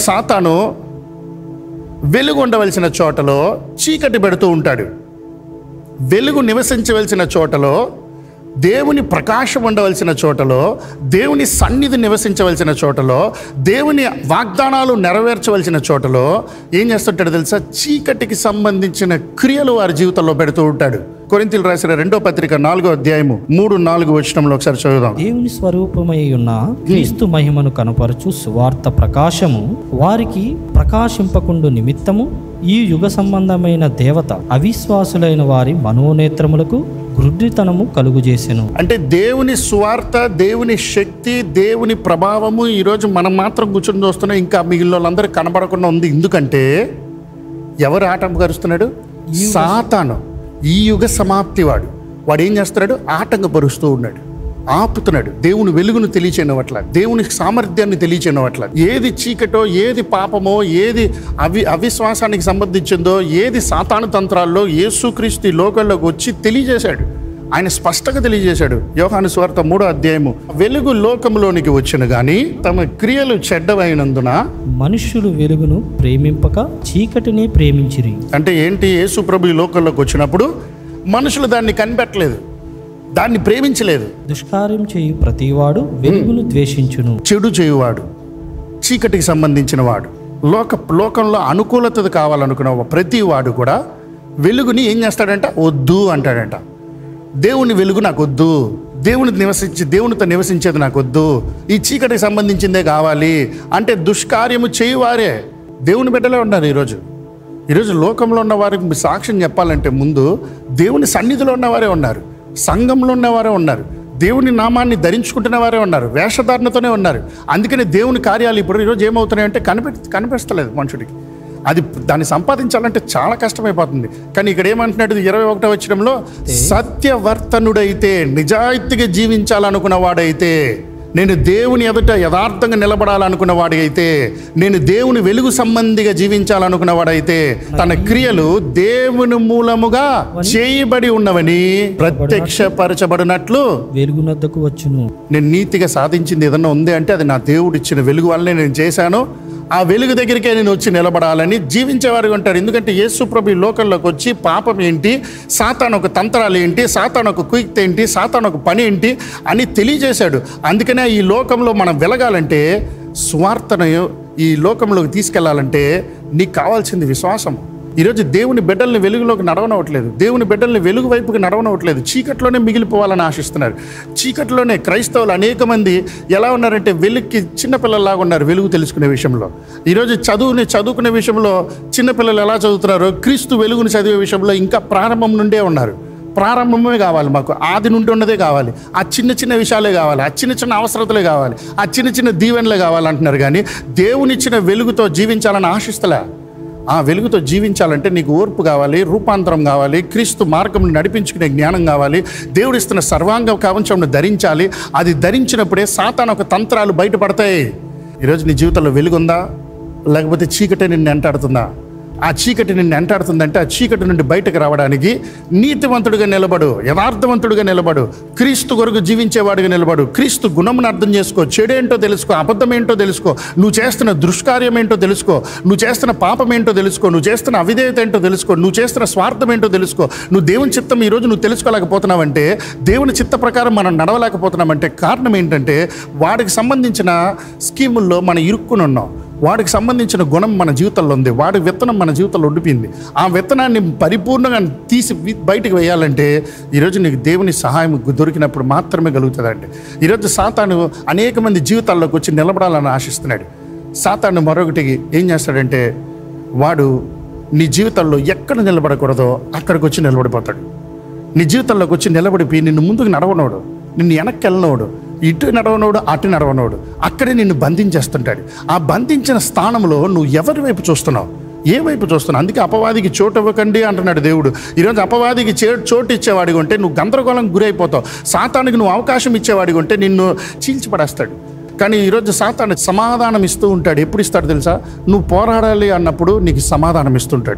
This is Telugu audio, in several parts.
సాతాను వెలుగు ఉండవలసిన చోటలో చీకటి పెడుతూ ఉంటాడు వెలుగు నివసించవలసిన చోటలో దేవుని ప్రకాశం ఉండవలసిన చోటలో దేవుని సన్నిధి నివసించవలసిన చోటలో దేవుని వాగ్దానాలు నెరవేర్చవలసిన చోటలో ఏం చేస్తుంటాడు తెలుసా చీకటికి సంబంధించిన క్రియలు వారి జీవితంలో పెడుతూ ఉంటాడు కొరింతలు రాసిన రెండో పత్రిక నాలుగో అధ్యాయము మూడు నాలుగు వచనంలో ఒకసారి చదువుదాం దేవుని స్వరూపమై ఉన్న క్రీస్తు మహిమను కనపరచు సువార్త ప్రకాశము వారికి ప్రకాశింపకుండు నిమిత్తము ఈ యుగ సంబంధమైన దేవత అవిశ్వాసులైన వారి మనోనేత్రములకు గృడ్డితనము కలుగుజేసెను అంటే దేవుని స్వార్థ దేవుని శక్తి దేవుని ప్రభావము ఈరోజు మనం మాత్రం కూర్చొని చూస్తున్నాం ఇంకా మిగిలిన వాళ్ళందరూ కనబడకుండా ఉంది ఎందుకంటే ఎవరు ఆటంకపరుస్తున్నాడు సాతాను ఈ యుగ సమాప్తి వాడు వాడు ఏం చేస్తున్నాడు ఆటంకపరుస్తూ ఉన్నాడు ఆపుతున్నాడు దేవుని వెలుగును తెలియచేయనవట్ల దేవుని సామర్థ్యాన్ని తెలియచేయనవట్ల ఏది చీకటో ఏది పాపమో ఏది అవి అవిశ్వాసానికి సంబంధించిందో ఏది సాతాను తంత్రాల్లో యేసుక్రీస్తు ఈ లోకంలోకి వచ్చి తెలియజేశాడు ఆయన స్పష్టంగా తెలియజేశాడు యోహాను స్వార్థ మూడో అధ్యాయము వెలుగు లోకంలోనికి వచ్చిన గాని తమ క్రియలు చెడ్డవైనందున మనుష్యులు వెలుగును ప్రేమింపక చీకటినే ప్రేమించిరి అంటే ఏంటి యేసు ప్రభు ఈ లోకంలోకి వచ్చినప్పుడు మనుషులు దాన్ని కనిపెట్టలేదు దాన్ని ప్రేమించలేదు దుష్కార్యం చేయు ప్రతివాడు వెలుగును ద్వేషించును చెడు చేయువాడు చీకటికి సంబంధించిన వాడు లోక లోకంలో అనుకూలత కావాలనుకున్న ప్రతి వాడు కూడా వెలుగుని ఏం చేస్తాడంట వద్దు అంటాడంట దేవుని వెలుగు నాకు వద్దు దేవుని నివసించి దేవునితో నివసించేది నాకు వద్దు ఈ చీకటికి సంబంధించిందే కావాలి అంటే దుష్కార్యము చేయువారే దేవుని బిడ్డలే ఉన్నారు ఈరోజు ఈరోజు లోకంలో ఉన్న వారికి సాక్ష్యం చెప్పాలంటే ముందు దేవుని సన్నిధిలో ఉన్నవారే ఉన్నారు సంఘంలో ఉన్నవారే ఉన్నారు దేవుని నామాన్ని ధరించుకుంటున్న వారే ఉన్నారు వేషధారణతోనే ఉన్నారు అందుకనే దేవుని కార్యాలు ఇప్పుడు ఈరోజు ఏమవుతున్నాయంటే కనిపె కనిపిస్తలేదు మనుషుడికి అది దాన్ని సంపాదించాలంటే చాలా కష్టమైపోతుంది కానీ ఇక్కడ ఏమంటున్నాడు ఇరవై ఒకటో వచ్చడంలో సత్యవర్తనుడైతే నిజాయితీగా జీవించాలనుకున్న వాడైతే నేను దేవుని ఎదుట యథార్థంగా నిలబడాలనుకున్న వాడైతే నేను దేవుని వెలుగు సంబంధిగా జీవించాలనుకున్న వాడైతే తన క్రియలు దేవుని మూలముగా చేయబడి ఉన్నవని ప్రత్యక్షపరచబడినట్లు వెలుగునద్దకు వచ్చును నేను నీతిగా సాధించింది ఏదన్నా ఉంది అంటే అది నా దేవుడు ఇచ్చిన వెలుగు వల్లనే నేను చేశాను ఆ వెలుగు దగ్గరికే నేను వచ్చి నిలబడాలని జీవించేవారు ఉంటారు ఎందుకంటే యేసు ప్రభు ఈ లోకంలోకి వచ్చి పాపం ఏంటి సాతాను ఒక తంత్రాలు ఏంటి సాతాను ఒక కుయుక్తి ఏంటి సాతాను ఒక పని ఏంటి అని తెలియజేశాడు అందుకనే ఈ లోకంలో మనం వెలగాలంటే స్వార్థను ఈ లోకంలోకి తీసుకెళ్లాలంటే నీకు కావాల్సింది విశ్వాసం ఈరోజు దేవుని బిడ్డల్ని వెలుగులోకి నడవనవట్లేదు దేవుని బిడ్డల్ని వెలుగు వైపుకి నడవనవట్లేదు చీకట్లోనే మిగిలిపోవాలని ఆశిస్తున్నారు చీకట్లోనే క్రైస్తవులు అనేక మంది ఎలా ఉన్నారంటే వెలుగుకి చిన్నపిల్లల్లాగా ఉన్నారు వెలుగు తెలుసుకునే విషయంలో ఈరోజు చదువుని చదువుకునే విషయంలో చిన్నపిల్లలు ఎలా చదువుతున్నారో క్రీస్తు వెలుగుని చదివే విషయంలో ఇంకా ప్రారంభం నుండే ఉన్నారు ప్రారంభమే కావాలి మాకు ఆది నుండి ఉన్నదే కావాలి ఆ చిన్న చిన్న విషయాలే కావాలి ఆ చిన్న చిన్న అవసరతలే కావాలి ఆ చిన్న చిన్న దీవెనలే కావాలంటున్నారు కానీ దేవునిచ్చిన వెలుగుతో జీవించాలని ఆశిస్తలే ఆ వెలుగుతో జీవించాలంటే నీకు ఓర్పు కావాలి రూపాంతరం కావాలి క్రీస్తు మార్గం నడిపించుకునే జ్ఞానం కావాలి దేవుడిస్తున్న సర్వాంగ కవచంను ధరించాలి అది ధరించినప్పుడే సాతాను ఒక తంత్రాలు బయటపడతాయి ఈరోజు నీ జీవితంలో వెలుగుందా లేకపోతే చీకటి నిన్ను ఎంటాడుతుందా ఆ చీకటి నిన్ను ఎంటాడుతుందంటే ఆ చీకటి నుండి బయటకు రావడానికి నీతివంతుడిగా నిలబడు యథార్థవంతుడిగా నిలబడు క్రీస్తు కొరకు జీవించేవాడిగా నిలబడు క్రీస్తు గుణమును అర్థం చేసుకో చెడేంటో తెలుసుకో అబద్ధం ఏంటో తెలుసుకో నువ్వు చేస్తున్న దుష్కార్యం ఏంటో తెలుసుకో నువ్వు చేస్తున్న పాపం ఏంటో తెలుసుకో నువ్వు చేస్తున్న అవిధేయత ఏంటో తెలుసుకో నువ్వు చేస్తున్న స్వార్థం ఏంటో తెలుసుకో నువ్వు దేవుని చిత్తం ఈరోజు నువ్వు తెలుసుకోలేకపోతున్నావంటే దేవుని చిత్త ప్రకారం మనం నడవలేకపోతున్నామంటే కారణం ఏంటంటే వాడికి సంబంధించిన స్కీముల్లో మనం ఇరుక్కుని ఉన్నాం వాడికి సంబంధించిన గుణం మన జీవితంలో ఉంది వాడి విత్తనం మన జీవితంలో ఉండిపోయింది ఆ విత్తనాన్ని పరిపూర్ణంగా తీసి వి- బయటకు వేయాలంటే ఈరోజు నీకు దేవుని సహాయం దొరికినప్పుడు మాత్రమే కలుగుతుందండి ఈరోజు సాతాను అనేక మంది జీవితాల్లోకి వచ్చి నిలబడాలని ఆశిస్తున్నాడు సాతాను మరొకటి ఏం చేస్తాడంటే వాడు నీ జీవితంలో ఎక్కడ నిలబడకూడదో అక్కడికి వచ్చి నిలబడిపోతాడు నీ జీవితంలోకి వచ్చి నిలబడిపోయి నిన్ను ముందుకు నడవనోడు నిన్ను వెనక్కి వెళ్ళనోడు ఇటు నడవనోడు అటు నడవనోడు అక్కడే నిన్ను బంధించేస్తుంటాడు ఆ బంధించిన స్థానంలో నువ్వు ఎవరి వైపు చూస్తున్నావు ఏ వైపు చూస్తున్నావు అందుకే అపవాదికి చోటు ఇవ్వకండి అంటున్నాడు దేవుడు ఈరోజు అపవాదికి చే చోటు ఇచ్చేవాడిగా ఉంటే నువ్వు గందరగోళం గురైపోతావు సాతానికి నువ్వు అవకాశం ఇచ్చేవాడిగా ఉంటే నిన్ను చీల్చిపడేస్తాడు కానీ ఈరోజు సాతాను సమాధానం ఇస్తూ ఉంటాడు ఎప్పుడు ఇస్తాడు తెలుసా నువ్వు పోరాడాలి అన్నప్పుడు నీకు సమాధానం ఇస్తుంటాడు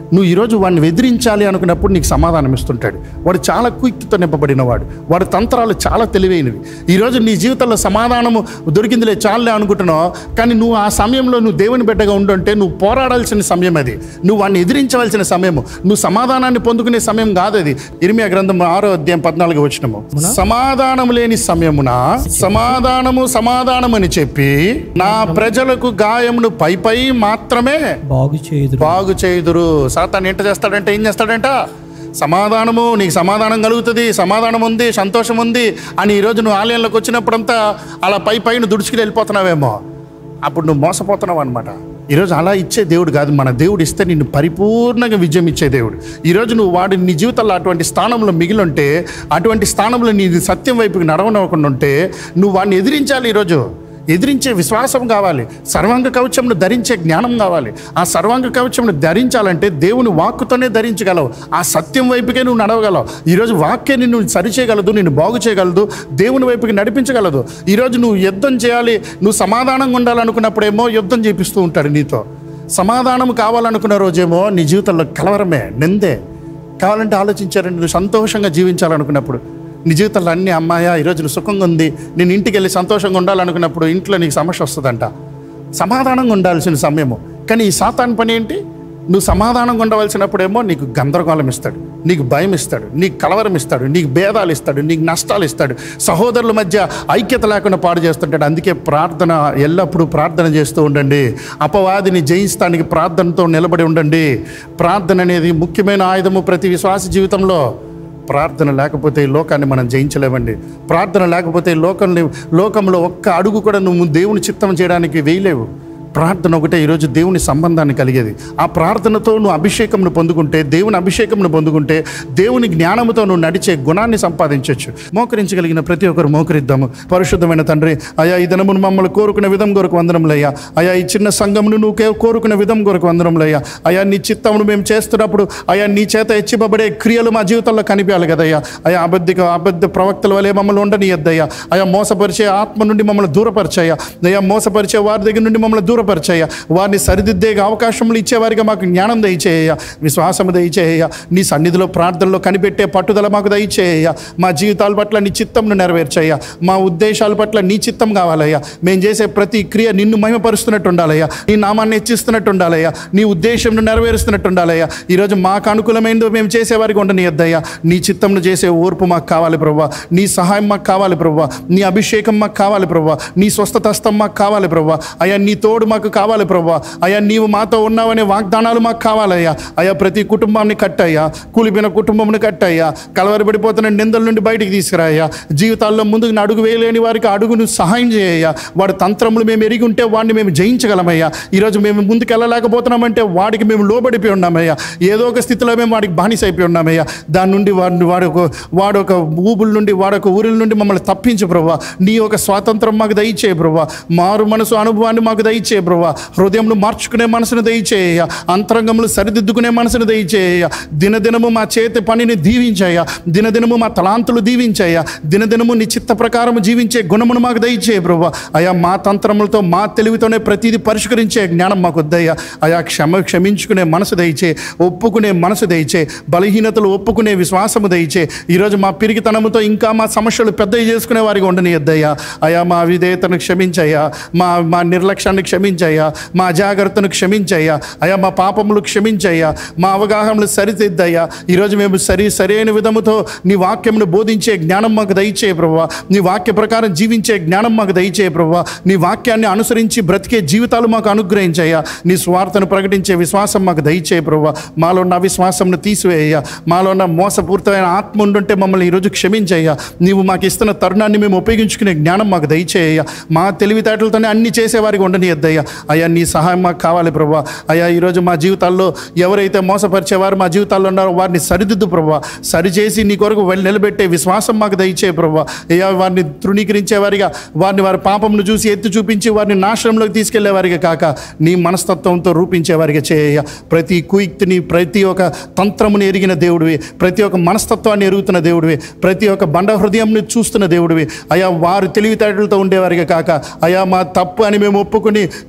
నువ్వు ఈరోజు వాడిని ఎదిరించాలి అనుకున్నప్పుడు నీకు సమాధానం ఇస్తుంటాడు వాడు చాలా కుయుక్తితో నింపబడినవాడు వాడి తంత్రాలు చాలా తెలివైనవి ఈరోజు నీ జీవితంలో సమాధానము దొరికిందిలే చాలులే అనుకుంటున్నావు కానీ నువ్వు ఆ సమయంలో నువ్వు దేవుని బిడ్డగా ఉండుంటే నువ్వు పోరాడాల్సిన సమయం అది నువ్వు వాడిని ఎదిరించవలసిన సమయము నువ్వు సమాధానాన్ని పొందుకునే సమయం కాదు అది ఇరిమియా గ్రంథం ఆరో అధ్యాయం పద్నాలుగు వచ్చినము సమాధానము లేని సమయమున సమాధానము సమాధానం అని చెప్పి నా ప్రజలకు గాయమును పై పై మాత్రమే బాగు చేయుదురు బాగు చేయుదురు సాతాన్ ఏంట చేస్తాడంటే ఏం చేస్తాడంట సమాధానము నీకు సమాధానం కలుగుతుంది సమాధానం ఉంది సంతోషం ఉంది అని ఈరోజు నువ్వు ఆలయంలోకి వచ్చినప్పుడంతా అలా పై పైన దుడుచుకుని వెళ్ళిపోతున్నావేమో అప్పుడు నువ్వు మోసపోతున్నావు అనమాట ఈరోజు అలా ఇచ్చే దేవుడు కాదు మన దేవుడు ఇస్తే నిన్ను పరిపూర్ణంగా విజయం ఇచ్చే దేవుడు ఈరోజు నువ్వు వాడి నీ జీవితంలో అటువంటి స్థానంలో మిగిలి ఉంటే అటువంటి స్థానంలో నీ సత్యం వైపుకి నడవనవ్వకుండా ఉంటే నువ్వు వాడిని ఎదిరించాలి ఈరోజు ఎదిరించే విశ్వాసం కావాలి సర్వాంగ కవచంను ధరించే జ్ఞానం కావాలి ఆ సర్వాంగ కవచంను ధరించాలంటే దేవుని వాక్కుతోనే ధరించగలవు ఆ సత్యం వైపుకే నువ్వు నడవగలవు ఈరోజు వాక్యే నిన్ను సరిచేయగలదు నిన్ను బాగు చేయగలదు దేవుని వైపుకి నడిపించగలదు ఈరోజు నువ్వు యుద్ధం చేయాలి నువ్వు సమాధానంగా ఉండాలనుకున్నప్పుడేమో యుద్ధం చేపిస్తూ ఉంటాడు నీతో సమాధానం కావాలనుకున్న రోజేమో నీ జీవితంలో కలవరమే నిందే కావాలంటే ఆలోచించారండి నువ్వు సంతోషంగా జీవించాలనుకున్నప్పుడు నీ జీవితంలో అన్ని అమ్మాయా ఈరోజు నువ్వు సుఖంగా ఉంది నేను ఇంటికి వెళ్ళి సంతోషంగా ఉండాలనుకున్నప్పుడు ఇంట్లో నీకు సమస్య వస్తుందంట సమాధానంగా ఉండాల్సిన సమయము కానీ ఈ సాతాన్ పని ఏంటి నువ్వు సమాధానంగా ఉండవలసినప్పుడేమో నీకు గందరగోళం ఇస్తాడు నీకు భయం ఇస్తాడు నీకు కలవరం ఇస్తాడు నీకు భేదాలు ఇస్తాడు నీకు నష్టాలు ఇస్తాడు సహోదరుల మధ్య ఐక్యత లేకుండా పాడు చేస్తుంటాడు అందుకే ప్రార్థన ఎల్లప్పుడూ ప్రార్థన చేస్తూ ఉండండి అపవాదిని జయిస్తానికి ప్రార్థనతో నిలబడి ఉండండి ప్రార్థన అనేది ముఖ్యమైన ఆయుధము ప్రతి విశ్వాస జీవితంలో ప్రార్థన లేకపోతే ఈ లోకాన్ని మనం జయించలేమండి ప్రార్థన లేకపోతే ఈ లోకంలో లోకంలో ఒక్క అడుగు కూడా నువ్వు దేవుని చిత్తం చేయడానికి వేయలేవు ప్రార్థన ఒకటే ఈరోజు దేవుని సంబంధాన్ని కలిగేది ఆ ప్రార్థనతో నువ్వు అభిషేకంను పొందుకుంటే దేవుని అభిషేకంను పొందుకుంటే దేవుని జ్ఞానముతో నువ్వు నడిచే గుణాన్ని సంపాదించవచ్చు మోకరించగలిగిన ప్రతి ఒక్కరు మోకరిద్దాము పరిశుద్ధమైన తండ్రి అయా ఈ దినమును మమ్మల్ని కోరుకునే విధం కొరకు వందనములయ్యా అయా ఈ చిన్న సంఘమును నువ్వు కే- కోరుకునే విధం కొరకు వందనములయ్యా అయా నీ చిత్తమును మేము చేస్తున్నప్పుడు అయా నీ చేత హెచ్చిబడే క్రియలు మా జీవితంలో కనిపించాలి కదయ్యా అయా అబద్ధిక అబద్ధ ప్రవక్తల వలె మమ్మల్ని ఉండనియద్దయ్యా అయా మోసపరిచే ఆత్మ నుండి మమ్మల్ని దూరపరిచాయా అయా మోసపరిచే వారి దగ్గర నుండి మమ్మల్ని దూరపరిచాయా వారిని సరిదిద్దే అవకాశములు ఇచ్చేవారిగా మాకు జ్ఞానం దయచేయ విశ్వాసము దయచేయ నీ సన్నిధిలో ప్రార్థనలో కనిపెట్టే పట్టుదల మాకు దయచేయ మా జీవితాల పట్ల నీ చిత్తంను నెరవేర్చయ్యా మా ఉద్దేశాల పట్ల నీ చిత్తం కావాలయ్యా మేము చేసే ప్రతి క్రియ నిన్ను మహిమపరుస్తున్నట్టు ఉండాలయ్యా నీ నామాన్ని హెచ్చిస్తున్నట్టు ఉండాలయ్యా నీ ఉద్దేశంను నెరవేరుస్తున్నట్టు ఉండాలయ్యా ఈరోజు మాకు అనుకూలమైనదో మేము చేసేవారికి ఉండనియద్దయ్యా నీ చిత్తంను చేసే ఓర్పు మాకు కావాలి ప్రభా నీ సహాయం మాకు కావాలి ప్రభా నీ అభిషేకం మాకు కావాలి ప్రభా నీ స్వస్థత హస్తం మాకు కావాలి ప్రభా అయ్యా నీ తోడు మాకు కావాలి ప్రభా అయ్యా నీవు మాతో ఉన్నావనే వాగ్దానాలు మాకు కావాలయ్యా అయ్యా ప్రతి కుటుంబాన్ని కట్టయ్యా కూలిపోయిన కుటుంబంని కట్టయ్యా కలవరబడిపోతున్న నిందల నుండి బయటికి తీసుకురాయ్యా జీవితాల్లో ముందుకు అడుగు వేయలేని వారికి అడుగును సహాయం చేయ్యా వాడి తంత్రములు మేము ఎరిగి ఉంటే వాడిని మేము జయించగలమయ్యా ఈరోజు మేము ముందుకు వెళ్ళలేకపోతున్నామంటే వాడికి మేము లోబడిపోయి ఉన్నామయ్యా ఏదో ఒక స్థితిలో మేము వాడికి బానిస అయిపోయి ఉన్నామయ్యా దాని నుండి వాడిని వాడు ఒక వాడు ఒక ఊబుల నుండి వాడొక ఊరిల నుండి మమ్మల్ని తప్పించు ప్రభా నీ ఒక స్వాతంత్రం మాకు దయచేయ ప్రభా మారు మనసు అనుభవాన్ని మాకు దయచేయ ప్రభా హృదయంను మార్చుకునే మనసును దయచేయ అంతరంగములు సరిదిద్దుకునే మనసును దయచేయ దినదినము మా చేతి పనిని దీవించాయ దినదినము మా తలాంతులు దీవించాయ దినదినము నీ చిత్త ప్రకారం జీవించే గుణమును మాకు దయచేయ ప్రభా అయా మా తంత్రములతో మా తెలివితోనే ప్రతిదీ పరిష్కరించే జ్ఞానం మాకు వద్దయ్యా అయా క్షమ క్షమించుకునే మనసు దయచే ఒప్పుకునే మనసు దయచే బలహీనతలు ఒప్పుకునే విశ్వాసము దయచే ఈరోజు మా పిరిగితనముతో ఇంకా మా సమస్యలు పెద్దవి చేసుకునే వారికి ఉండనియద్దయ్యా అయా మా విధేయతను క్షమించయ్యా మా మా నిర్లక్ష్యాన్ని క్షమించయ్యా మా అజాగ్రత్తను క్షమించయ్యా అయా మా పాపములు క్షమించయ్యా మా అవగాహనలు సరిదిద్దయ్యా ఈరోజు మేము సరి సరైన విధముతో నీ వాక్యమును బోధించే జ్ఞానం మాకు దయచేయ ప్రభా నీ వాక్య ప్రకారం జీవించే జ్ఞానం మాకు దయచేయ ప్రభా నీ వాక్యాన్ని అనుసరించి బ్రతికే జీవితాలు మాకు అనుగ్రహించయ్యా నీ స్వార్థను ప్రకటించే విశ్వాసం మాకు దయచేయ ప్రభా మాలో ఉన్న అవిశ్వాసంను తీసివేయ్యా మాలో ఉన్న మోసపూరితమైన ఆత్మ ఉండుంటే మమ్మల్ని ఈరోజు క్షమించయ్యా నీవు మాకు ఇస్తున్న తరుణాన్ని మేము ఉపయోగించుకునే జ్ఞానం మాకు దయచేయ మా తెలివితేటలతోనే అన్ని చేసేవారికి ఉండనియద్దయ్యా అయ్యా నీ సహాయం మాకు కావాలి ప్రభా అయ్యా ఈరోజు మా జీవితాల్లో ఎవరైతే మోసపరిచేవారు మా జీవితాల్లో ఉన్నారో వారిని సరిదిద్దు ప్రభా సరిచేసి నీ కొరకు వెళ్ళి నిలబెట్టే విశ్వాసం మాకు దయచే ప్రభా అయ్యా వారిని తృణీకరించేవారిగా వారిని వారి పాపంను చూసి ఎత్తి చూపించి వారిని నాశనంలోకి తీసుకెళ్లేవారిగా కాక నీ మనస్తత్వంతో రూపించేవారిగా చేయ ప్రతి కుయుక్తిని ప్రతి ఒక్క తంత్రముని ఎరిగిన దేవుడివి ప్రతి ఒక్క మనస్తత్వాన్ని ఎరుగుతున్న దేవుడివి ప్రతి ఒక్క బండ హృదయంని చూస్తున్న దేవుడివి అయా వారు తెలివితేటలతో ఉండేవారిగా కాక అయా మా తప్పు అని మేము ఒప్పుకుని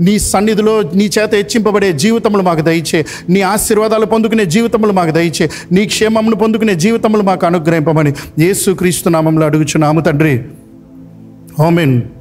నీ సన్నిధిలో నీ చేత హెచ్చింపబడే జీవితములు మాకు దయచే నీ ఆశీర్వాదాలు పొందుకునే జీవితములు మాకు దయచే నీ క్షేమమును పొందుకునే జీవితములు మాకు అనుగ్రహింపమని యేసు క్రీస్తు నామంలో అడుగుచున్నాము తండ్రి ఆమెన్